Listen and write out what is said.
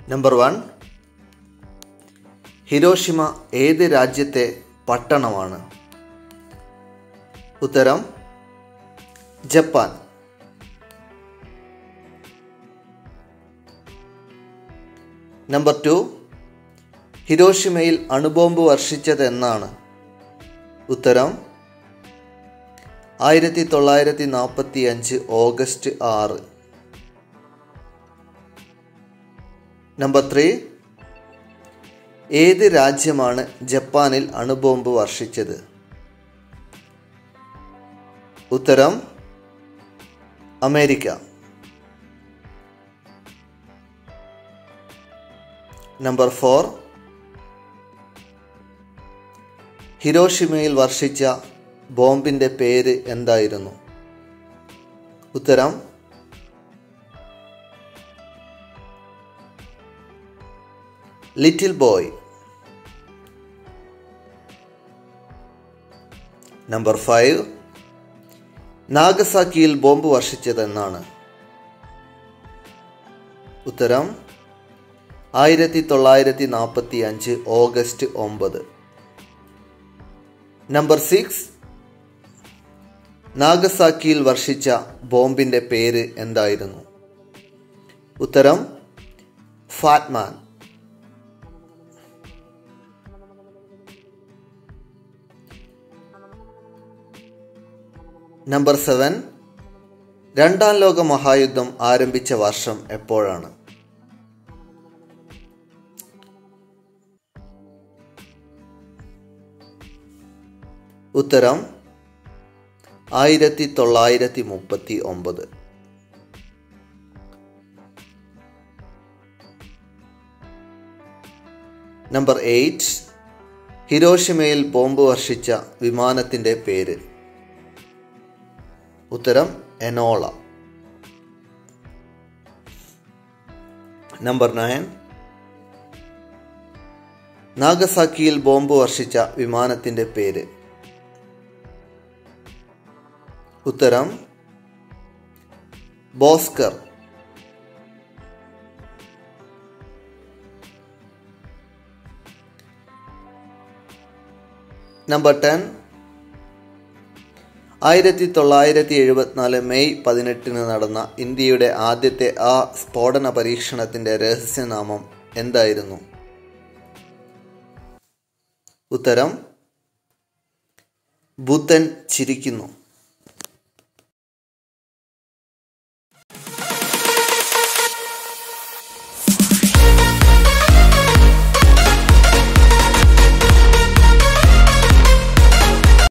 number one Hiroshima ഏത് രാജ്യത്തെ പട്ടണമാണ് ഉത്തരം ജപ്പാൻ നമ്പർ ടു ഹിരോഷിമയിൽ അണുബോംബ് വർഷിച്ചത് എന്നാണ് ഉത്തരം ആയിരത്തി തൊള്ളായിരത്തി നാൽപ്പത്തി അഞ്ച് ഓഗസ്റ്റ് ആറ് നമ്പർ ത്രീ ഏത് രാജ്യമാണ് ജപ്പാനിൽ അണുബോംബ് വർഷിച്ചത് ഉത്തരം അമേരിക്ക നമ്പർ ഫോർ ഹിരോഷിമയിൽ വർഷിച്ച ബോംബിൻ്റെ പേര് എന്തായിരുന്നു ഉത്തരം ലിറ്റിൽ ബോയ് നമ്പർ ഫൈവ് നാഗസാക്കിയിൽ ബോംബ് വർഷിച്ചതെന്നാണ് ഉത്തരം ആയിരത്തി തൊള്ളായിരത്തി നാൽപ്പത്തി അഞ്ച് ഓഗസ്റ്റ് ഒമ്പത് നമ്പർ സിക്സ് നാഗസാക്കിയിൽ വർഷിച്ച ബോംബിന്റെ പേര് എന്തായിരുന്നു ഉത്തരം ഫാറ്റ്മാൻ നമ്പർ സെവൻ രണ്ടാം ലോക മഹായുദ്ധം ആരംഭിച്ച വർഷം എപ്പോഴാണ് ഉത്തരം ആയിരത്തി തൊള്ളായിരത്തി മുപ്പത്തി ഒമ്പത് നമ്പർ എയ്റ്റ് ഹിരോഷിമയിൽ ബോംബ് വർഷിച്ച വിമാനത്തിന്റെ പേര് ഉത്തരം എനോള നമ്പർ നയൻ നാഗസാക്കിയിൽ ബോംബ് വർഷിച്ച വിമാനത്തിന്റെ പേര് ഉത്തരം ബോസ്കർ നമ്പർ ടെൻ ആയിരത്തി തൊള്ളായിരത്തി എഴുപത്തിനാല് മെയ് പതിനെട്ടിന് നടന്ന ഇന്ത്യയുടെ ആദ്യത്തെ ആ സ്ഫോടന പരീക്ഷണത്തിന്റെ രഹസ്യനാമം എന്തായിരുന്നു ഉത്തരം ബുദ്ധൻ ചിരിക്കുന്നു